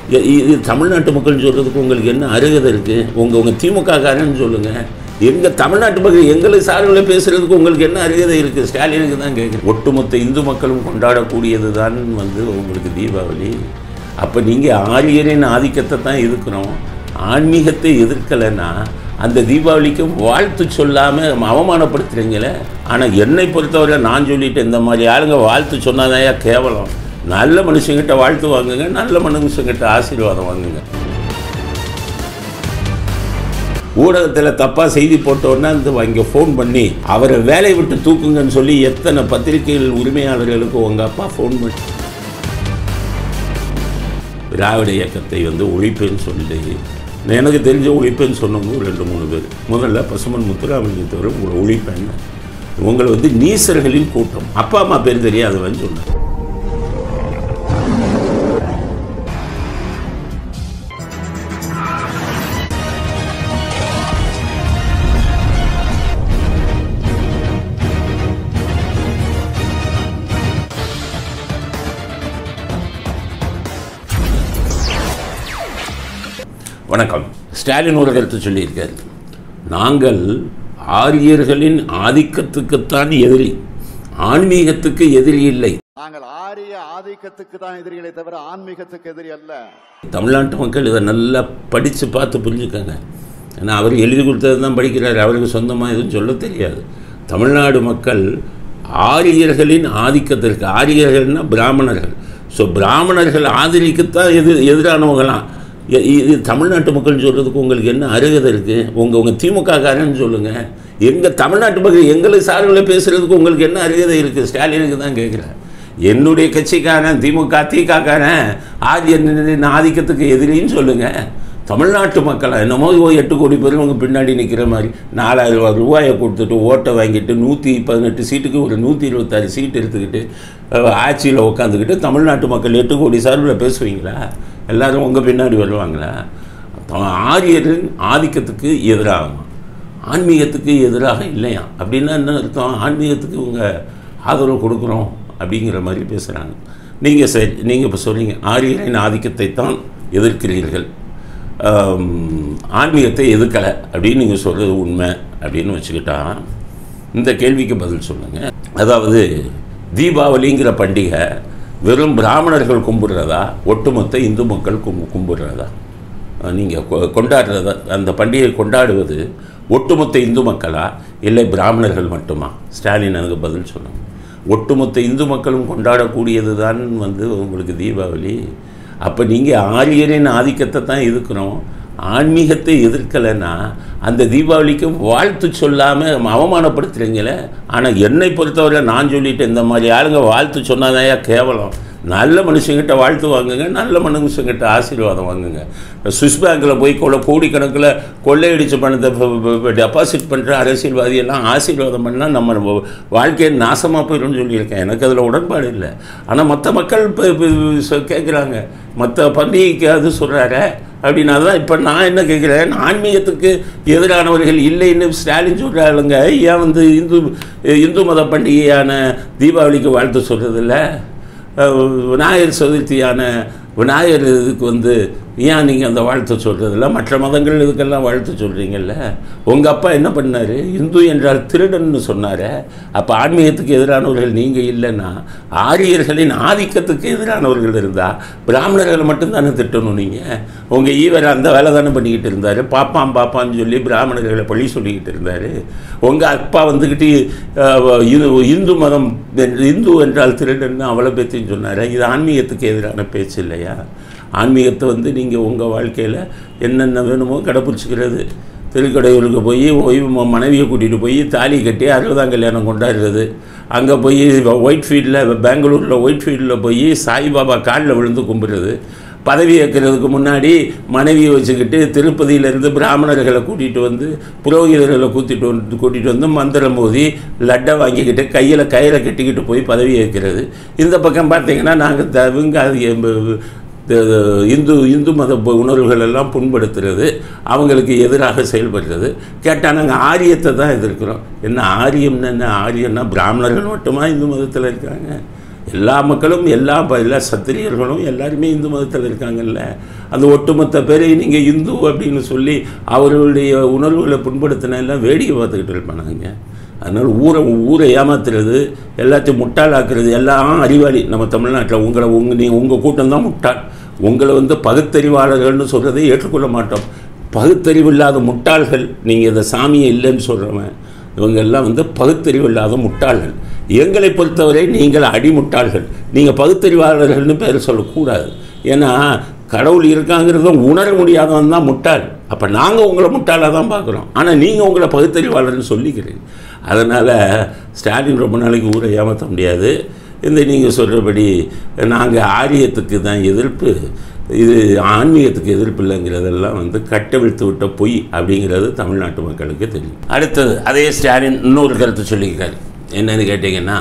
இ- இ- இது தமிழ்நாட்டு மக்கள் சொல்கிறதுக்கு உங்களுக்கு என்ன அருகதை இருக்குது உங்கள் உங்கள் திமுக காரன்னு சொல்லுங்கள் எங்கள் தமிழ்நாட்டு மக்கள் எங்களை சார்பில் பேசுகிறதுக்கு உங்களுக்கு என்ன அருகதை இருக்குது ஸ்டாலினுக்கு தான் கேட்குறேன் ஒட்டுமொத்த இந்து மக்களும் கொண்டாடக்கூடியது தான் வந்து உங்களுக்கு தீபாவளி அப்போ நீங்கள் ஆரியரின் ஆதிக்கத்தை தான் எதிர்க்கிறோம் ஆன்மீகத்தை எதிர்க்கலைன்னா அந்த தீபாவளிக்கு வாழ்த்து சொல்லாமல் அவமானப்படுத்துறீங்களே ஆனால் என்னை பொறுத்தவரை நான் சொல்லிட்டு இந்த மாதிரி ஆளுங்க வாழ்த்து சொன்னாதாயா கேவலம் நல்ல மனுஷங்கிட்ட வாழ்த்து வாங்குங்க நல்ல மனுஷங்கிட்ட ஆசீர்வாதம் வாங்குங்க ஊடகத்தில் தப்பாக செய்தி போட்டோன்னா இந்த இங்கே ஃபோன் பண்ணி அவரை வேலையை விட்டு தூக்குங்கன்னு சொல்லி எத்தனை பத்திரிகைகள் உரிமையாளர்களுக்கு உங்கள் அப்பா ஃபோன் பண்ணி திராவிட இயக்கத்தை வந்து ஒழிப்பேன்னு சொல்லி எனக்கு தெரிஞ்ச ஒழிப்பேன்னு சொன்னவங்க ஒரு ரெண்டு மூணு பேர் முதல்ல பசுமன் முத்துராமலிங்கத்தவர் உங்களை ஒழிப்பேன்னு உங்களை வந்து நீசர்களின் கூட்டம் அப்பா அம்மா பேர் தெரியாதவன் சொன்னேன் வணக்கம் ஸ்டாலின் ஒரு கருத்து சொல்லியிருக்காரு நாங்கள் ஆரியர்களின் ஆதிக்கத்துக்குத்தான் எதிரி ஆன்மீகத்துக்கு எதிரி இல்லை நாங்கள் ஆரிய ஆதிக்கத்துக்கு தான் எதிரிகளை தவிர ஆன்மீகத்துக்கு எதிரி அல்ல தமிழ்நாட்டு மக்கள் இதை நல்லா படித்து பார்த்து புரிஞ்சுக்கங்க ஏன்னா அவர் எழுதி கொடுத்தது தான் படிக்கிறார் அவருக்கு சொந்தமாக எதுவும் சொல்ல தெரியாது தமிழ்நாடு மக்கள் ஆரியர்களின் ஆதிக்கத்திற்கு ஆரியர்கள்னா பிராமணர்கள் ஸோ பிராமணர்கள் ஆதரிக்கத்தான் எது எதிரானவங்களாம் இ- இது தமிழ்நாட்டு மக்கள் சொல்கிறதுக்கு உங்களுக்கு என்ன அருகதை இருக்குது உங்கள் உங்கள் திமுக காரன்னு சொல்லுங்கள் எங்கள் தமிழ்நாட்டு மக்கள் எங்களை சார்பில் பேசுகிறதுக்கு உங்களுக்கு என்ன அருகதை இருக்குது ஸ்டாலினுக்கு தான் கேட்குறேன் என்னுடைய கட்சிக்காரன் திமுக திகாக்காரன் ஆதியனின் ஆதிக்கத்துக்கு எதிரின்னு சொல்லுங்க தமிழ்நாட்டு மக்கள் என்னமோ ஓ எட்டு கோடி பேர் உங்க பின்னாடி நிற்கிற மாதிரி நாலாயிரம் ரூபாய் ரூபாயை கொடுத்துட்டு ஓட்டை வாங்கிட்டு நூற்றி பதினெட்டு சீட்டுக்கு ஒரு நூற்றி இருபத்தாறு சீட் எடுத்துக்கிட்டு ஆட்சியில் உட்காந்துக்கிட்டு தமிழ்நாட்டு மக்கள் எட்டு கோடி சார்பில் பேசுவீங்களா எல்லாரும் உங்கள் பின்னாடி வருவாங்களா த- ஆரியரின் ஆதிக்கத்துக்கு எதிராகும் ஆன்மீகத்துக்கு எதிராக இல்லையா அப்படின்னா என்ன அர்த்தம் ஆன்மீகத்துக்கு இவங்க ஆதரவு கொடுக்குறோம் அப்படிங்கிற மாதிரி பேசுகிறாங்க நீங்கள் சரி நீங்கள் இப்போ சொல்றீங்க ஆரியரின் ஆதிக்கத்தை தான் எதிர்க்கிறீர்கள் ஆம், ஆன்மீகத்தை எதிர்க்கலை அப்படின்னு நீங்கள் சொல்கிறது உண்மை அப்படின்னு வச்சுக்கிட்டா இந்த கேள்விக்கு பதில் சொல்லுங்கள் அதாவது தீபாவளிங்கிற பண்டிகை வெறும் பிராமணர்கள் கும்பிடுறதா ஒட்டுமொத்த இந்து மக்கள் கும் கும்பிடுறதா நீங்கள் கொண்டாடுறத அந்த பண்டிகை கொண்டாடுவது ஒட்டுமொத்த இந்து மக்களா இல்லை பிராமணர்கள் மட்டுமா ஸ்டாலின் அதுக்கு பதில் சொல்லுங்க ஒட்டுமொத்த இந்து மக்களும் கொண்டாடக்கூடியது தான் வந்து உங்களுக்கு தீபாவளி அப்போ நீங்கள் ஆரியரின் ஆதிக்கத்தை தான் எதிர்க்கிறோம் ஆன்மீகத்தை எதிர்க்கலைன்னா அந்த தீபாவளிக்கு வாழ்த்து சொல்லாமல் அவமானப்படுத்துறீங்களே ஆனால் என்னை பொறுத்தவரை நான் சொல்லிட்டு இந்த மாதிரி ஆளுங்க வாழ்த்து சொன்னாதாயா கேவலம் நல்ல மனுஷங்கிட்ட வாழ்த்து வாங்குங்க நல்ல மனுஷங்கிட்ட ஆசீர்வாதம் வாங்குங்க சுவிஸ் பேங்க்கில் போய் கொள்ள கோடிக்கணக்கில் கொள்ளையடிச்ச பணத்தை டெபாசிட் பண்ணுற அரசியல்வாதியெல்லாம் ஆசீர்வாதம் பண்ணால் நம்ம நம்ம வாழ்க்கையை நாசமாக போயிடும்னு சொல்லியிருக்கேன் எனக்கு அதில் உடன்பாடு இல்லை ஆனால் மற்ற மக்கள் இப்போ கேட்குறாங்க மற்ற பண்டிகைக்கு அது சொல்கிறாரு அப்படின்னா தான் இப்போ நான் என்ன கேட்குறேன் ஆன்மீகத்துக்கு எதிரானவர்கள் இல்லைன்னு ஸ்டாலின் சொல்கிறாளுங்க ஏன் வந்து இந்து இந்து மத பண்டிகையான தீபாவளிக்கு வாழ்த்து சொல்கிறதில்ல விநாயகர் சதுர்த்தியான விநாயகர் இதுக்கு வந்து ஏன் நீங்கள் அந்த வாழ்த்து சொல்கிறதில்ல மற்ற மதங்கள் இதுக்கெல்லாம் வாழ்த்து சொல்கிறீங்கல்ல உங்கள் அப்பா என்ன பண்ணார் இந்து என்றால் திருடன்னு சொன்னார் அப்போ ஆன்மீகத்துக்கு எதிரானவர்கள் நீங்கள் இல்லைன்னா ஆரியர்களின் ஆதிக்கத்துக்கு எதிரானவர்கள் இருந்தால் பிராமணர்களை மட்டும்தானே திட்டணும் நீங்கள் உங்கள் ஈவர் அந்த வேலை தானே பண்ணிக்கிட்டு இருந்தார் பாப்பான் பாப்பான்னு சொல்லி பிராமணர்களை பழி சொல்லிக்கிட்டு இருந்தார் உங்கள் அப்பா வந்துக்கிட்டு அஹ், இது இந்து மதம் என்று- இந்து என்றால் திருடன்னு அவ்வளோ பேத்தையும் சொன்னார் இது ஆன்மீகத்துக்கு எதிரான பேச்சு இல்லையா ஆன்மீகத்தை வந்து நீங்கள் உங்கள் வாழ்க்கையில் என்னென்ன வேணுமோ கடைப்பிடிச்சிக்கிறது திருக்கடையூருக்கு போய் ஓய்வு ம- மனைவியை கூட்டிகிட்டு போய் தாலி கட்டி அறுபதாம் கல்யாணம் கொண்டாடுறது அங்கே போய் ஒயிட் ஃபீல்டில் பெங்களூரில் ஒயிட் ஃபீல்டில் போய் சாய்பாபா காலில் விழுந்து கும்பிடுறது பதவி ஏற்கிறதுக்கு முன்னாடி மனைவியை வச்சுக்கிட்டு திருப்பதியிலேருந்து பிராமணர்களை கூட்டிகிட்டு வந்து புரோகிதர்களை கூட்டிகிட்டு வந்து கூட்டிகிட்டு வந்து மந்திரம் மோதி லட்டை வாங்கிக்கிட்டு கையில் கயிறை கட்டிக்கிட்டு போய் பதவி ஏற்கிறது இந்த பக்கம் பார்த்தீங்கன்னா நாங்கள் தவிங்க அது எம்ப- த- இந்து இந்து மத ப- உணர்வுகள் எல்லாம் புண்படுத்துறது அவங்களுக்கு எதிராக செயல்படுறது கேட்டால் நாங்கள் ஆரியத்தை தான் எதிர்க்கிறோம் என்ன ஆரியம்னு என்ன ஆரியம்னா பிராமணர்கள் மட்டுமா இந்து மதத்தில் இருக்காங்க எல்லா மக்களும் எல்லா ப- எல்லா சத்திரியர்களும் எல்லாருமே இந்து மதத்தில் இருக்காங்கல்ல அந்த ஒட்டுமொத்த பேரை நீங்கள் இந்து அப்படின்னு சொல்லி அவர்களுடைய உணர்வுகளை புண்படுத்தின எல்லாம் வேடிக்கை பார்த்துக்கிட்டு இருப்பானாங்க அதனால் ஊரை ஊரை ஏமாத்துறது எல்லாத்தையும் முட்டாளாக்குறது எல்லாம் அறிவாளி நம்ம தமிழ்நாட்டில் உங்களை உங்கள் நீங்கள் உங்கள் கூட்டம் தான் முட்டாள் உங்களை வந்து பகுத்தறிவாளர்கள்னு சொல்கிறதை ஏற்றுக்கொள்ள மாட்டோம் பகுத்தறிவு இல்லாத முட்டாள்கள் நீங்கள் இந்த சாமியை இல்லைன்னு சொல்கிறவன் இவங்க எல்லாம் வந்து பகுத்தறிவு இல்லாத முட்டாள்கள் எங்களை பொறுத்தவரை நீங்கள் அடிமுட்டாள்கள் நீங்கள் பகுத்தறிவாளர்கள்னு பேர் சொல்லக்கூடாது ஏன்னா கடவுள் இருக்காங்கிறத உணர முடியாதவன் தான் முட்டாள் அப்போ நாங்கள் உங்களை முட்டாளாக தான் பார்க்குறோம் ஆனால் நீங்கள் உங்களை பகுத்தறிவாளர்னு சொல்லிக்கிறீங்க அதனால் ஸ்டாலின் ரொம்ப நாளைக்கு ஊரை ஏமாற்ற முடியாது இந்த நீங்கள் சொல்கிறபடி நாங்கள் ஆரியத்துக்கு தான் எதிர்ப்பு இது ஆன்மீகத்துக்கு எதிர்ப்பு இல்லைங்கிறதெல்லாம் வந்து கட்டவிழ்த்து விட்ட பொய் அப்படிங்கிறது தமிழ்நாட்டு மக்களுக்கு தெரியும் அடுத்தது அதே ஸ்டாலின் இன்னொரு கருத்து சொல்லியிருக்காரு என்னன்னு கேட்டிங்கன்னா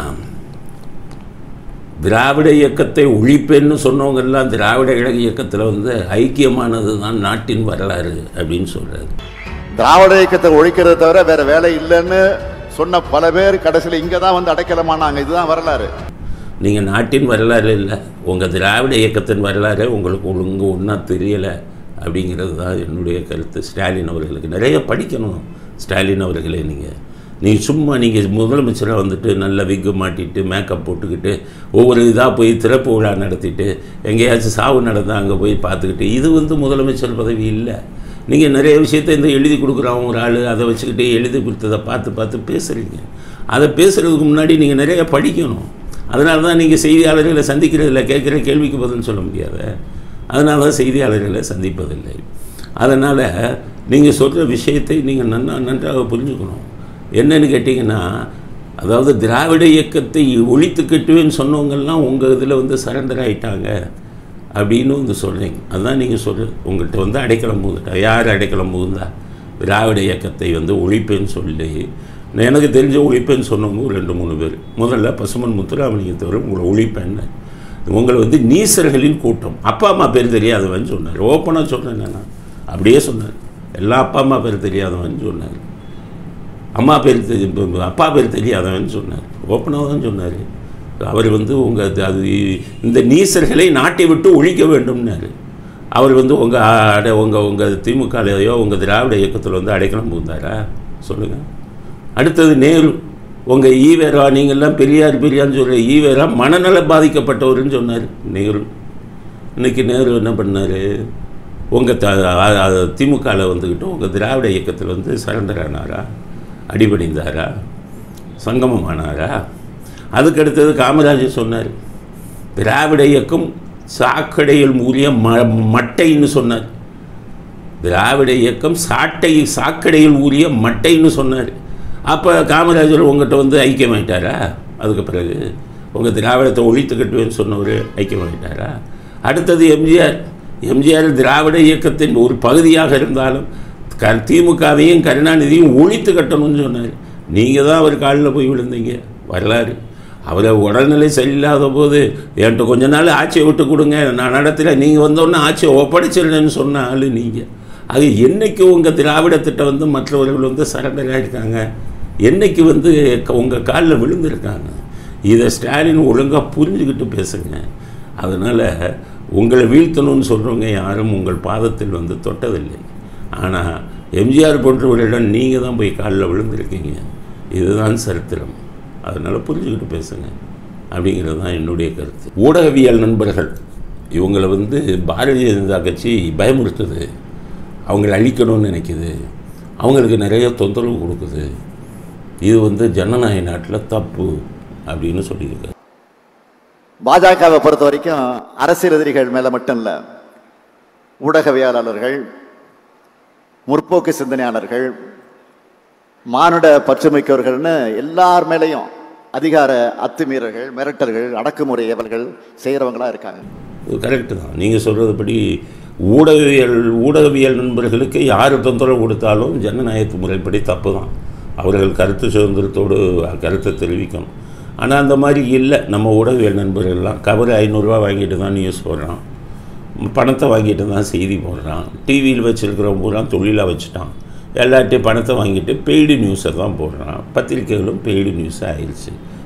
திராவிட இயக்கத்தை ஒழிப்பேன்னு சொன்னவங்கெல்லாம் திராவிட கழக இயக்கத்தில் வந்து ஐக்கியமானது தான் நாட்டின் வரலாறு அப்படின்னு சொல்கிறாரு திராவிட இயக்கத்தை ஒழிக்கிறத தவிர வேற வேலை இல்லைன்னு சொன்ன பல பேர் கடைசியில் இங்க தான் வந்து அடைக்கலமானாங்க இதுதான் வரலாறு நீங்கள் நாட்டின் வரலாறு இல்லை உங்கள் திராவிட இயக்கத்தின் வரலாறு உங்களுக்கு ஒழுங்கு ஒன்றா தெரியலை அப்படிங்கிறது தான் என்னுடைய கருத்து ஸ்டாலின் அவர்களுக்கு நிறைய படிக்கணும் ஸ்டாலின் அவர்களே நீங்கள் நீங்கள் சும்மா நீங்கள் முதலமைச்சராக வந்துட்டு நல்ல விக்கு மாட்டிட்டு மேக்கப் போட்டுக்கிட்டு ஒவ்வொரு இதாக போய் திறப்பு விழா நடத்திட்டு எங்கேயாச்சும் சாவு நடந்தால் அங்கே போய் பார்த்துக்கிட்டு இது வந்து முதலமைச்சர் பதவி இல்லை நீங்கள் நிறைய விஷயத்தை இந்த எழுதி கொடுக்குறான் ஒரு ஆள் அதை வச்சுக்கிட்டு எழுதி கொடுத்ததை பார்த்து பார்த்து பேசுகிறீங்க அதை பேசுகிறதுக்கு முன்னாடி நீங்கள் நிறைய படிக்கணும் அதனால தான் நீங்கள் செய்தியாளர்களை சந்திக்கிறதில்ல கேட்குற கேள்விக்கு பதில் சொல்ல முடியாத அதனால தான் செய்தியாளர்களை சந்திப்பதில்லை அதனால் நீங்கள் சொல்கிற விஷயத்தை நீங்கள் நன்னா நன்றாக புரிஞ்சுக்கணும் என்னன்னு கேட்டிங்கன்னா அதாவது திராவிட இயக்கத்தை ஒழித்து கட்டுவேன்னு சொன்னவங்கெல்லாம் உங்கள் இதில் வந்து சரண்டர் ஆயிட்டாங்க அப்படின்னு வந்து சொல்கிறீங்க அதுதான் நீங்கள் சொல்கிறது உங்கள்கிட்ட வந்து அடைக்கலம் புகுந்துட்டா யார் அடைக்கலம் புகுந்தா திராவிட இயக்கத்தை வந்து ஒழிப்பேன்னு சொல்லி நான் எனக்கு தெரிஞ்ச ஒழிப்பேன்னு சொன்னவங்க ஒரு ரெண்டு மூணு பேர் முதல்ல பசுமன் முத்துராமலிங்கத்தவர் உங்களை ஒழிப்பேன்னு உங்களை வந்து நீசர்களின் கூட்டம் அப்பா அம்மா பேர் தெரியாதவன் சொன்னார் ஓப்பனாக சொன்னேன் நான் அப்படியே சொன்னார் எல்லா அப்பா அம்மா பேர் தெரியாதவன் சொன்னார் அம்மா பேர் தெரி அப்பா பேர் தெரியாதவன் சொன்னார் ஓப்பனாக தான் சொன்னார் அவர் வந்து உங்கள் அது இந்த நீசர்களை நாட்டை விட்டு ஒழிக்க வேண்டும்னாரு அவர் வந்து உங்கள் அடை உங்கள் உங்கள் திமுகலையோ உங்கள் திராவிட இயக்கத்தில் வந்து அடைக்கலம் புகுந்தாரா சொல்லுங்கள் அடுத்தது நேரு உங்கள் ஈவேரா நீங்கள்லாம் பெரியார் பெரியார்னு சொல்கிற ஈவேரா மனநல பாதிக்கப்பட்டவர்னு சொன்னார் நேரு இன்னைக்கு நேரு என்ன பண்ணார் உங்கள் த திமுகவில் வந்துக்கிட்டு உங்கள் திராவிட இயக்கத்தில் வந்து சரண்டர் ஆனாரா அடிபணிந்தாரா சங்கமம் ஆனாரா அதுக்கு அடுத்தது காமராஜர் சொன்னார் திராவிட இயக்கம் சாக்கடையில் மூலிய ம மட்டைன்னு சொன்னார் திராவிட இயக்கம் சாட்டை சாக்கடையில் ஊறிய மட்டைன்னு சொன்னார் அப்போ காமராஜர் உங்கள்கிட்ட வந்து ஐக்கியமாயிட்டாரா அதுக்கு பிறகு உங்கள் திராவிடத்தை ஒழித்து கட்டுவேன்னு சொன்னவர் ஐக்கியமாயிட்டாரா அடுத்தது எம்ஜிஆர் எம்ஜிஆர் திராவிட இயக்கத்தின் ஒரு பகுதியாக இருந்தாலும் க திமுகவையும் கருணாநிதியும் ஒழித்து கட்டணும்னு சொன்னார் நீங்கள் தான் அவர் காலில் போய் விழுந்தீங்க வரலாறு அவரை உடல்நிலை சரியில்லாத போது என்கிட்ட கொஞ்ச நாள் ஆட்சியை விட்டு கொடுங்க நான் நடத்துல நீங்கள் வந்தோடனே ஆட்சியை ஒப்படைச்சிருந்தேன்னு சொன்ன ஆள் நீங்கள் அது என்னைக்கு உங்கள் திராவிட திட்டம் வந்து மற்றவர்கள் வந்து சரண்டர் ஆகிருக்காங்க என்னைக்கு வந்து உங்கள் காலில் விழுந்திருக்காங்க இதை ஸ்டாலின் ஒழுங்காக புரிஞ்சுக்கிட்டு பேசுங்க அதனால் உங்களை வீழ்த்தணும்னு சொல்கிறவங்க யாரும் உங்கள் பாதத்தில் வந்து தொட்டதில்லை ஆனால் எம்ஜிஆர் போன்றவர்களிடம் நீங்கள் தான் போய் காலில் விழுந்திருக்கீங்க இதுதான் சரித்திரம் அதனால் புரிஞ்சுக்கிட்டு பேசுங்க அப்படிங்கிறது தான் என்னுடைய கருத்து ஊடகவியல் நண்பர்கள் இவங்களை வந்து பாரதிய ஜனதா கட்சி பயமுறுத்துது அவங்கள அழிக்கணும்னு நினைக்குது அவங்களுக்கு நிறைய தொந்தரவு கொடுக்குது இது வந்து ஜனநாயக நாட்டில் தப்பு அப்படின்னு சொல்லியிருக்காரு பாஜகவை பொறுத்த வரைக்கும் அரசியல் எதிரிகள் மேல மட்டும் இல்ல ஊடகவியலாளர்கள் முற்போக்கு சிந்தனையாளர்கள் மானுட பற்றுமிக்கவர்கள்னு எல்லார் மேலேயும் அதிகார அத்துமீறல்கள் மிரட்டல்கள் அடக்குமுறை ஏவல்கள் செய்கிறவங்களா இருக்காங்க இது கரெக்டு தான் நீங்கள் சொல்கிறதுபடி ஊடகவியல் ஊடகவியல் நண்பர்களுக்கு யார் தொந்தரவு கொடுத்தாலும் ஜனநாயக முறைப்படி தப்பு தான் அவர்கள் கருத்து சுதந்திரத்தோடு கருத்தை தெரிவிக்கணும் ஆனால் அந்த மாதிரி இல்லை நம்ம ஊடகவியல் நண்பர்கள்லாம் கவர் ஐநூறுரூவா வாங்கிட்டு தான் நியூஸ் போடுறான் பணத்தை வாங்கிட்டு தான் செய்தி போடுறான் டிவியில் வச்சுருக்கிறவங்க பூரா தொழிலாக வச்சுட்டான் எல்லார்ட்டையும் பணத்தை வாங்கிட்டு பெய்டு நியூஸை தான் போடுறான் பத்திரிக்கைகளும் பெய்டு நியூஸாக ஆயிடுச்சு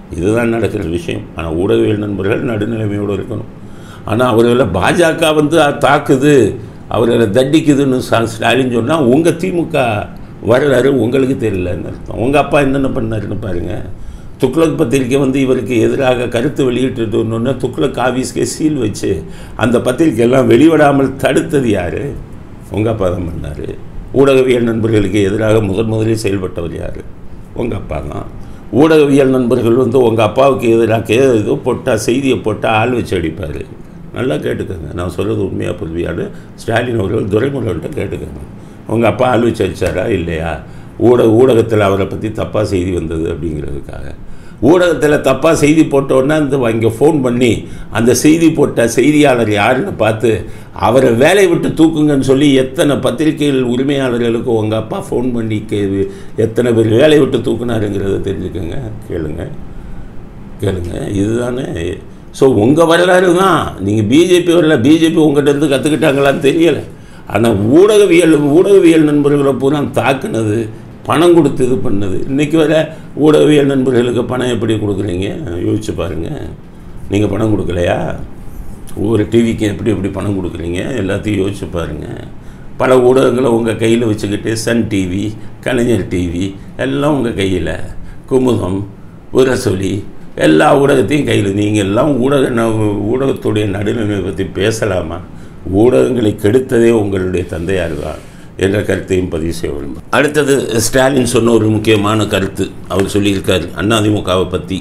இதுதான் நடக்கிற விஷயம் ஆனால் ஊடகவியல் நண்பர்கள் நடுநிலைமையோடு இருக்கணும் ஆனால் அவர்களை பாஜக வந்து தாக்குது அவர்களை தண்டிக்குதுன்னு ச- ஸ்டாலின் சொன்னால் உங்கள் திமுக வரலாறு உங்களுக்கு தெரியலன்னு அர்த்தம் உங்கள் அப்பா என்னென்ன பண்ணாருன்னு பாருங்கள் துக்ளக் பத்திரிக்கை வந்து இவருக்கு எதிராக கருத்து வெளியிட்டுட்டோன்னு துக்ளக் ஆஃபீஸ்க்கே சீல் வச்சு அந்த பத்திரிக்கையெல்லாம் வெளிவிடாமல் தடுத்தது யார் உங்கள் அப்பா தான் பண்ணார் ஊடகவியல் நண்பர்களுக்கு எதிராக முதன் முதலில் செயல்பட்டவர் யார் உங்கள் அப்பா தான் ஊடகவியல் நண்பர்கள் வந்து உங்கள் அப்பாவுக்கு எதிராக கே இது போட்டால் செய்தியை போட்டால் ஆள் வச்சு அடிப்பார் நல்லா கேட்டுக்கோங்க நான் சொல்கிறது உண்மையாக புதுமையாடு ஸ்டாலின் அவர்கள் துரைமுருகன்ட்ட கேட்டுக்கோங்க உங்கள் அப்பா ஆள் வச்சு அடிச்சாரா இல்லையா ஊடக ஊடகத்தில் அவரை பற்றி தப்பாக செய்தி வந்தது அப்படிங்கிறதுக்காக ஊடகத்தில் தப்பாக செய்தி போட்டோன்னா அந்த இங்கே ஃபோன் பண்ணி அந்த செய்தி போட்ட செய்தியாளர் யாருன்னு பார்த்து அவரை வேலையை விட்டு தூக்குங்கன்னு சொல்லி எத்தனை பத்திரிகைகள் உரிமையாளர்களுக்கு உங்கள் அப்பா ஃபோன் பண்ணி கே எத்தனை பேர் வேலையை விட்டு தூக்குனாருங்கிறத தெரிஞ்சுக்கோங்க கேளுங்க கேளுங்க இதுதானே ஸோ உங்கள் வரலாறு தான் நீங்கள் பிஜேபி வரல பிஜேபி உங்கள்கிட்ட இருந்து கற்றுக்கிட்டாங்களான்னு தெரியலை ஆனால் ஊடகவியல் ஊடகவியல் நண்பர்களை பூரா தாக்குனது பணம் கொடுத்து இது பண்ணது இன்றைக்கி வர ஊடகவியல் நண்பர்களுக்கு பணம் எப்படி கொடுக்குறீங்க யோசிச்சு பாருங்கள் நீங்கள் பணம் கொடுக்கலையா ஒவ்வொரு டிவிக்கு எப்படி எப்படி பணம் கொடுக்குறீங்க எல்லாத்தையும் யோசிச்சு பாருங்கள் பல ஊடகங்களை உங்கள் கையில் வச்சுக்கிட்டு சன் டிவி கலைஞர் டிவி எல்லாம் உங்கள் கையில் குமுதம் உரசொலி எல்லா ஊடகத்தையும் கையில் நீங்கள் எல்லாம் ஊடக ந- ஊடகத்துடைய நடுநிலைமை பற்றி பேசலாமா ஊடகங்களை கெடுத்ததே உங்களுடைய தந்தையார் தான் என்ற கருத்தையும் பதிவு செய்ய விரும்புகிறேன் அடுத்தது ஸ்டாலின் சொன்ன ஒரு முக்கியமான கருத்து அவர் சொல்லியிருக்கார் அதிமுகவை பற்றி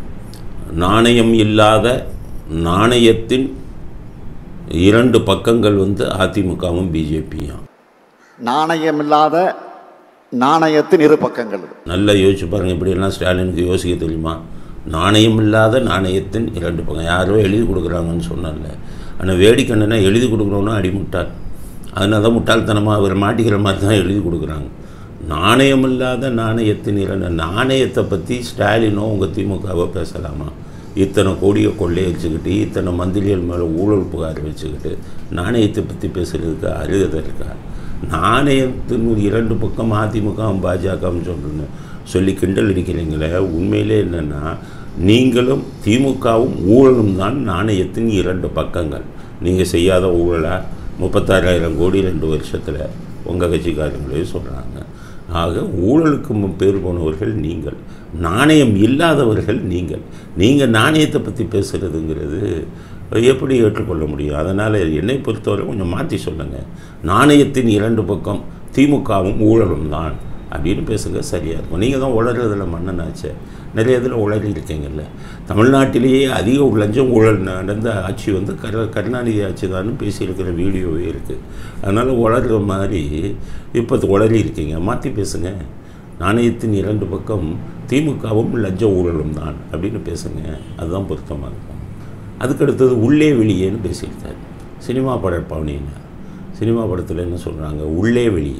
நாணயம் இல்லாத நாணயத்தின் இரண்டு பக்கங்கள் வந்து அதிமுகவும் பிஜேபியும் நாணயம் இல்லாத நாணயத்தின் இரு பக்கங்கள் இது. நல்லா யோசிச்சு பாருங்கள் இப்படியெல்லாம் ஸ்டாலினுக்கு யோசிக்க தெரியுமா நாணயம் இல்லாத நாணயத்தின் இரண்டு பக்கம் யாரோ எழுதி கொடுக்குறாங்கன்னு சொன்னார்ல ஆனால் வேடிக்கண்ணனா எழுதி கொடுக்குறோன்னா அடிமுட்டாள் அதனால தான் முட்டாள்தனமாக அவர் மாட்டிக்கிற மாதிரி தான் எழுதி கொடுக்குறாங்க நாணயம் இல்லாத நாணயத்தின் இரண்டு நாணயத்தை பற்றி ஸ்டாலினோ உங்கள் திமுகவோ பேசலாமா இத்தனை கோடியை கொள்ளையடிச்சுக்கிட்டு இத்தனை மந்திரிகள் மேலே ஊழல் புகார் வச்சுக்கிட்டு நாணயத்தை பற்றி பேசுகிறதுக்கு அருகதை இருக்கா நாணயத்தின் இரண்டு பக்கம் அதிமுக பாஜகன்னு சொல்லணும் சொல்லி கிண்டல் அடிக்கிறீங்களே உண்மையிலே என்னென்னா நீங்களும் திமுகவும் ஊழலும் தான் நாணயத்தின் இரண்டு பக்கங்கள் நீங்கள் செய்யாத ஊழலா முப்பத்தாறாயிரம் கோடி ரெண்டு வருஷத்தில் உங்கள் கட்சிக்காரங்களே சொல்கிறாங்க ஆக ஊழலுக்கு மு- பேர் போனவர்கள் நீங்கள் நாணயம் இல்லாதவர்கள் நீங்கள் நீங்கள் நாணயத்தை பற்றி பேசுகிறதுங்கிறது எப்படி ஏற்றுக்கொள்ள முடியும் அதனால் என்னை பொறுத்தவரை கொஞ்சம் மாற்றி சொல்லுங்கள் நாணயத்தின் இரண்டு பக்கம் திமுகவும் ஊழலும் தான் அப்படின்னு பேசுங்க சரியாக இருக்கும் நீங்கள் தான் உளறதுல மன்னனாச்சே நிறைய இதில் உளறி இருக்கீங்கல்ல தமிழ்நாட்டிலேயே அதிக லஞ்சம் ஊழல் நடந்த ஆட்சி வந்து கரு கருணாநிதி ஆட்சி தான் பேசியிருக்கிற வீடியோவே இருக்குது அதனால் உளறுற மாதிரி இப்போ உளறி இருக்கீங்க மாற்றி பேசுங்க நாணயத்தின் இரண்டு பக்கம் திமுகவும் லஞ்ச ஊழலும் தான் அப்படின்னு பேசுங்க அதுதான் பொருத்தமாக இருக்கும் அதுக்கடுத்தது உள்ளே வெளியேன்னு பேசியிருக்காரு சினிமா பட பவனின்னு சினிமா படத்தில் என்ன சொல்கிறாங்க உள்ளே வெளியே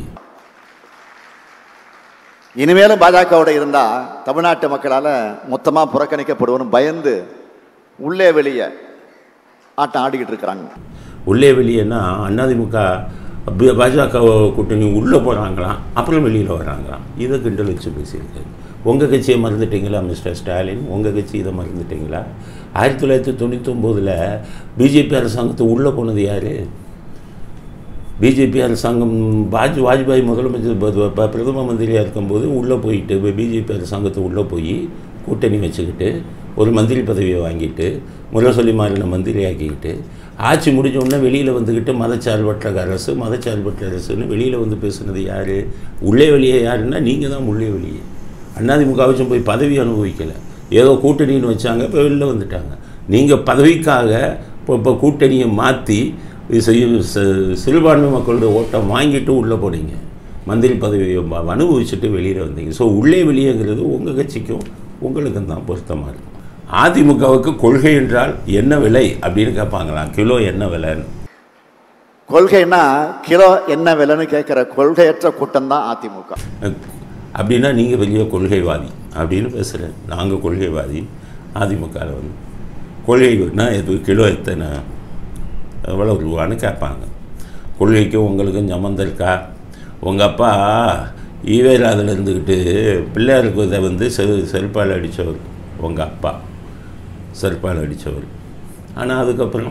இனிமேலும் பாஜகவோட இருந்தா தமிழ்நாட்டு மக்களால் மொத்தமாக புறக்கணிக்கப்படுவோம்னு பயந்து உள்ளே வெளியே ஆட்டம் ஆடிக்கிட்டு இருக்கிறாங்க உள்ளே வெளியேன்னா அதிமுக பி- பாஜக கூட்டணி உள்ளே போகிறாங்களாம் அப்புறம் வெளியில் வராங்களாம் இதை கிண்டல் வச்சு பேசியிருக்காரு உங்கள் கட்சியை மறந்துட்டீங்களா மிஸ்டர் ஸ்டாலின் உங்கள் கட்சி இதை மறந்துட்டீங்களா ஆயிரத்தி தொள்ளாயிரத்தி தொண்ணூத்தொம்போதில் பிஜேபி அரசாங்கத்தை உள்ளே போனது யார் பிஜேபி அரசாங்கம் வாஜ் வாஜ்பாய் முதலமைச்சர் ப- ப- பிரதம மந்திரியாக இருக்கும்போது உள்ளே போயிட்டு பிஜேபி அரசாங்கத்தை உள்ளே போய் கூட்டணி வச்சுக்கிட்டு ஒரு மந்திரி பதவியை வாங்கிட்டு முரசொலி மாறின மந்திரி ஆக்கிக்கிட்டு ஆட்சி முடிஞ்ச உடனே வெளியில் வந்துக்கிட்டு மதச்சார்பற்ற அரசு மதச்சார்பற்ற அரசுன்னு வெளியில் வந்து பேசுனது யார் உள்ளே வெளியே யாருன்னா நீங்கள் தான் உள்ளே வெளியே அண்ணாதிமுக வச்சும் போய் பதவி அனுபவிக்கலை ஏதோ கூட்டணின்னு வச்சாங்க இப்போ வெளில வந்துட்டாங்க நீங்கள் பதவிக்காக இப்போ இப்போ கூட்டணியை மாற்றி சிறுபான்மை மக்களோட ஓட்டம் வாங்கிட்டு உள்ளே போனீங்க மந்திரி பதவியை வ- அனுபவிச்சுட்டு வெளியில் வந்தீங்க ஸோ உள்ளே வெளியேங்கிறது உங்கள் கட்சிக்கும் உங்களுக்கும் தான் பொருத்தமாக இருக்கும் அதிமுகவுக்கு கொள்கை என்றால் என்ன விலை அப்படின்னு கேட்பாங்களாம் கிலோ என்ன விலைன்னு கொள்கைன்னா கிலோ என்ன விலைன்னு கேட்குற கொள்கையற்ற கூட்டம் தான் அதிமுக அப்படின்னா நீங்கள் பெரிய கொள்கைவாதி அப்படின்னு பேசுகிறேன் நாங்கள் கொள்கைவாதி அதிமுகவில் வந்து கொள்கைனா எது கிலோ எத்தனை எவ்வளோ ரூபான்னு கேட்பாங்க கொள்கைக்கும் உங்களுக்கும் சம்மந்தம் இருக்கா உங்கள் அப்பா ஈவேராதில் இருந்துக்கிட்டு பிள்ளையாருக்கு இதை வந்து செல் செருப்பால் அடித்தவர் உங்கள் அப்பா செருப்பால் அடித்தவர் ஆனால் அதுக்கப்புறம்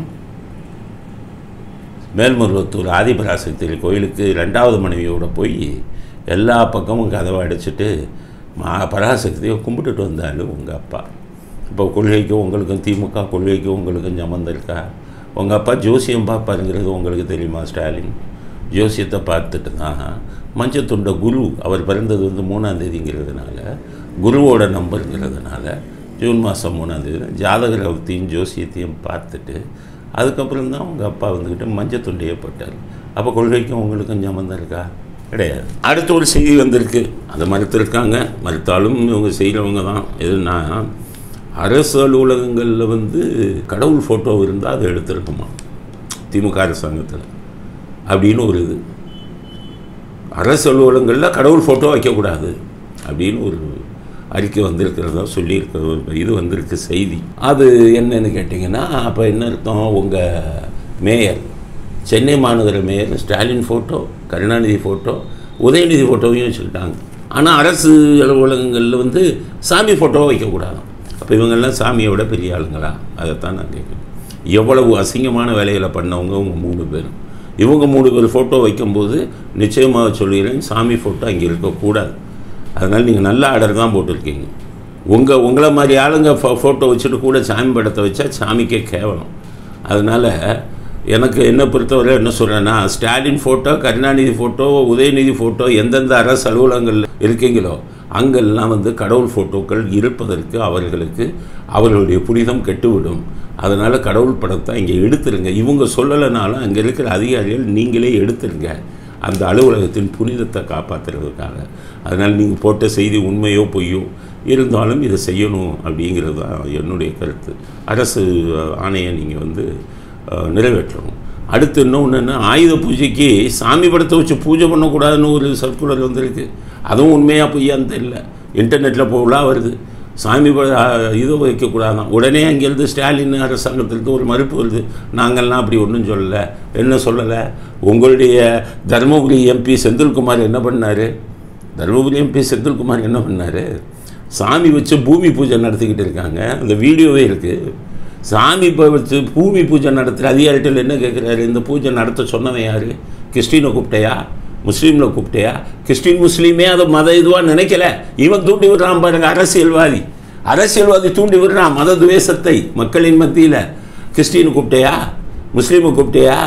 மேல்மருவத்தூர் ஆதிபராசக்தி கோயிலுக்கு ரெண்டாவது மனைவியோட போய் எல்லா பக்கமும் கதவை அடைச்சிட்டு மா பராசக்தியை கும்பிட்டுட்டு வந்தாலும் உங்கள் அப்பா இப்போ கொள்கைக்கும் உங்களுக்கும் திமுக கொள்கைக்கும் உங்களுக்கும் சம்மந்தம் இருக்கா உங்கள் அப்பா ஜோசியம் பார்ப்பாருங்கிறது உங்களுக்கு தெரியுமா ஸ்டாலின் ஜோசியத்தை பார்த்துட்டு தான் மஞ்சத்துண்ட குரு அவர் பிறந்தது வந்து மூணாம் தேதிங்கிறதுனால குருவோட நம்பருங்கிறதுனால ஜூன் மாதம் மூணாம் தேதி ஜாதகரவத்தையும் ஜோசியத்தையும் பார்த்துட்டு அதுக்கப்புறம் தான் உங்கள் அப்பா வந்துக்கிட்டு மஞ்சள் துண்டையே போட்டார் அப்போ கொள்கைக்கும் உங்களுக்கும் சம்மந்தம் இருக்கா கிடையாது அடுத்த ஒரு செய்தி வந்திருக்கு அதை மறுத்திருக்காங்க மறுத்தாலும் இவங்க செய்கிறவங்க தான் எதுனா அரசு அலுவலகங்களில் வந்து கடவுள் ஃபோட்டோ இருந்தால் அதை எடுத்துருக்குமா திமுக அரசாங்கத்தில் அப்படின்னு ஒரு இது அரசு அலுவலகங்களில் கடவுள் ஃபோட்டோ வைக்கக்கூடாது அப்படின்னு ஒரு அறிக்கை வந்திருக்கிறதா சொல்லியிருக்கிற ஒரு இது வந்திருக்கு செய்தி அது என்னன்னு கேட்டிங்கன்னா அப்போ என்ன அர்த்தம் உங்கள் மேயர் சென்னை மாநகர mayor Stalin photo Karunanidhi photo Udhayanidhi ஃபோட்டோவையும் வச்சுக்கிட்டாங்க ஆனால் அரசு அலுவலகங்களில் வந்து சாமி ஃபோட்டோவை வைக்கக்கூடாது அப்போ இவங்கெல்லாம் சாமியை விட பெரிய ஆளுங்களா அதைத்தான் நான் கேட்குறேன் எவ்வளவு அசிங்கமான வேலைகளை பண்ணவங்க உங்கள் மூணு பேரும் இவங்க மூணு பேர் ஃபோட்டோ வைக்கும்போது நிச்சயமாக சொல்லிடுறேன் சாமி ஃபோட்டோ அங்கே இருக்கக்கூடாது அதனால் நீங்கள் நல்ல ஆர்டர் தான் போட்டிருக்கீங்க உங்கள் உங்களை மாதிரி ஆளுங்க ஃபோ ஃபோட்டோ வச்சுட்டு கூட சாமி படத்தை வச்சா சாமிக்கே கேவலம் அதனால் எனக்கு என்ன பொறுத்தவரை என்ன சொல்கிறேன்னா Stalin photo Karunanidhi photo Udhayanidhi photo எந்தெந்த அரசு அலுவலகங்கள் இருக்கீங்களோ அங்கெல்லாம் வந்து கடவுள் ஃபோட்டோக்கள் இருப்பதற்கு அவர்களுக்கு அவர்களுடைய புனிதம் கெட்டுவிடும் அதனால் கடவுள் படத்தை இங்கே எடுத்துருங்க இவங்க சொல்லலைனாலும் அங்கே இருக்கிற அதிகாரிகள் நீங்களே எடுத்துருங்க அந்த அலுவலகத்தின் புனிதத்தை காப்பாற்றுறதுக்காக அதனால் நீங்கள் போட்ட செய்தி உண்மையோ பொய்யோ இருந்தாலும் இதை செய்யணும் அப்படிங்கிறது தான் என்னுடைய கருத்து அரசு ஆணையை நீங்கள் வந்து அஹ், நிறைவேற்றணும் அடுத்து இன்னொன்று என்ன ஆயுத பூஜைக்கு சாமி படத்தை வச்சு பூஜை பண்ணக்கூடாதுன்னு ஒரு சர்க்குலர் வந்திருக்கு அதுவும் உண்மையாக பொய்யான்னு தெரியல இன்டர்நெட்டில் போகலாம் வருது சாமி ப அஹ், இது வைக்கக்கூடாதான் உடனே அங்கேருந்து ஸ்டாலின் அரசாங்கத்திற்கு ஒரு மறுப்பு வருது நாங்கள்லாம் அப்படி ஒன்றும் சொல்லலை என்ன சொல்லலை உங்களுடைய தருமபுரி எம்பி செந்தில்குமார் என்ன பண்ணார் தருமபுரி எம்பி செந்தில்குமார் என்ன பண்ணார் சாமி வச்சு பூமி பூஜை நடத்திக்கிட்டு இருக்காங்க அந்த வீடியோவே இருக்குது சாமி இப்போ வச்சு பூமி பூஜை நடத்துகிற அதிகாரிகள் என்ன கேட்குறாரு இந்த பூஜை நடத்த சொன்னவன் யார் கிறிஸ்டினை கூப்பிட்டையா முஸ்லீமில் கூப்பிட்டையா கிறிஸ்டின் முஸ்லீமே அதை மத இதுவாக நினைக்கல இவன் தூண்டி விடுறான் பாருங்க அரசியல்வாதி அரசியல்வாதி தூண்டி விடுறான் மத துவேஷத்தை மக்களின் மத்தியில் கிறிஸ்டினை கூப்பிட்டையா முஸ்லீமை கூப்பிட்டையா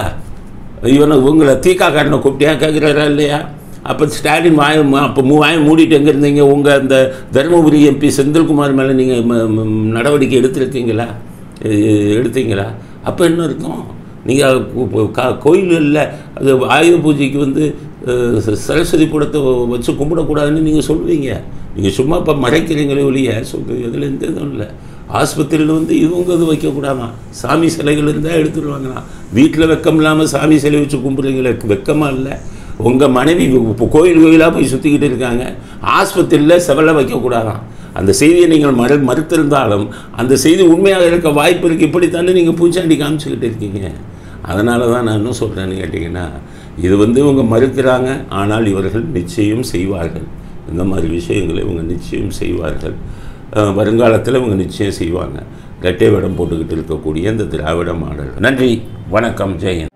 இவனை உங்களை தீக்காக்காரனை கூப்பிட்டியா கேட்குறாரா இல்லையா அப்போ ஸ்டாலின் வாய அப்போ மூ வாயை மூடிட்டு எங்கே இருந்தீங்க உங்கள் அந்த தருமபுரி எம்பி செந்தில்குமார் மேலே நீங்கள் நடவடிக்கை எடுத்திருக்கீங்களா எ- எடுத்தீங்களா அப்போ என்ன இருக்கும் நீங்கள் கோயில்களில் அது ஆயுத பூஜைக்கு வந்து அஹ், ச- சரஸ்வதி படத்தை வச்சு கும்பிடக்கூடாதுன்னு நீங்கள் சொல்லுவீங்க நீங்கள் சும்மா இப்போ மறைக்கிறீங்களே ஒழிய சொல்றது இதில் எந்த இதுவும் இல்லை ஆஸ்பத்திரியில் வந்து இவங்க இது வைக்கக்கூடாதான் சாமி சிலைகள் இருந்தால் எடுத்துருவாங்களாம் வீட்டில் வெக்கம் இல்லாமல் சாமி சிலை வச்சு கும்பிட்றீங்களே வெக்கமாக இல்லை உங்கள் மனைவி இப்போ கோயில் கோயிலாக போய் சுற்றிக்கிட்டு இருக்காங்க ஆஸ்பத்திரியில் செவலை வைக்கக்கூடாதாம் அந்த செய்தியை நீங்கள் மறு மறுத்திருந்தாலும் அந்த செய்தி உண்மையாக இருக்க வாய்ப்பு இருக்குது இப்படித்தானே நீங்கள் பூச்சாண்டி காமிச்சுக்கிட்டு இருக்கீங்க அதனால தான் நான் என்ன சொல்கிறேன்னு கேட்டிங்கன்னா இது வந்து இவங்க மறுக்கிறாங்க ஆனால் இவர்கள் நிச்சயம் செய்வார்கள் இந்த மாதிரி விஷயங்களை இவங்க நிச்சயம் செய்வார்கள் அஹ் வருங்காலத்தில் இவங்க நிச்சயம் செய்வாங்க ரெட்டை வேடம் போட்டுக்கிட்டு இருக்கக்கூடிய இந்த திராவிட மாடல் நன்றி வணக்கம் ஜெயன்